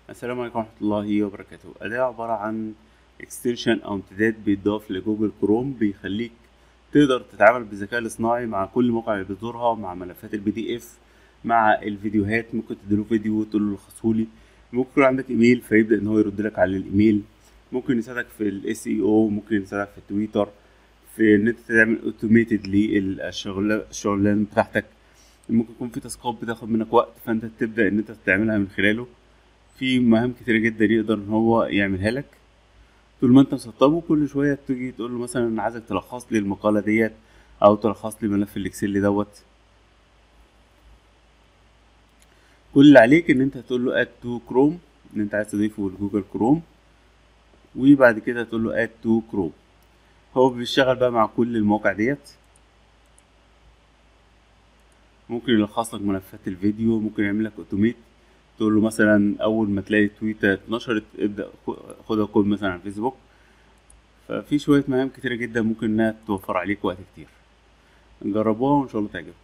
السلام عليكم ورحمة الله وبركاته أداة عبارة عن اكستنشن أو امتداد بيتضاف لجوجل كروم بيخليك تقدر تتعامل بالذكاء الاصطناعي مع كل موقع اللي بتزورها مع ملفات البي دي اف مع الفيديوهات ممكن تديله فيديو وتقول له لخصهولي ممكن يكون عندك ايميل فيبدأ ان هو يرد لك على الايميل ممكن يساعدك في الاس اي او ممكن يساعدك في التويتر في ان انت تعمل اوتوميتد للشغلان بتاعتك ممكن يكون في تاسكات بتاخد منك وقت فانت تبدأ ان انت تعملها من خلاله في مهام كتيرة جدا يقدر ان هو يعملها لك طول ما انت مسطبه كل شوية تيجي تقول له مثلا انا عايزك تلخص لي المقالة ديت او تلخص لي ملف الاكسل دوت كل اللي عليك ان انت تقول له اد تو كروم ان انت عايز تضيفه لجوجل كروم وبعد كده تقول له اد تو كروم هو بيشتغل بقى مع كل المواقع ديت ممكن يلخص لك ملفات الفيديو ممكن يعمل لك اوتوميت تقول له مثلا اول ما تلاقي تويتة اتنشرت ابدا خدها كود مثلا على الفيسبوك ففي شوية مهام كتيرة جدا ممكن انها توفر عليك وقت كتير جربوها وان شاء الله تعجبكم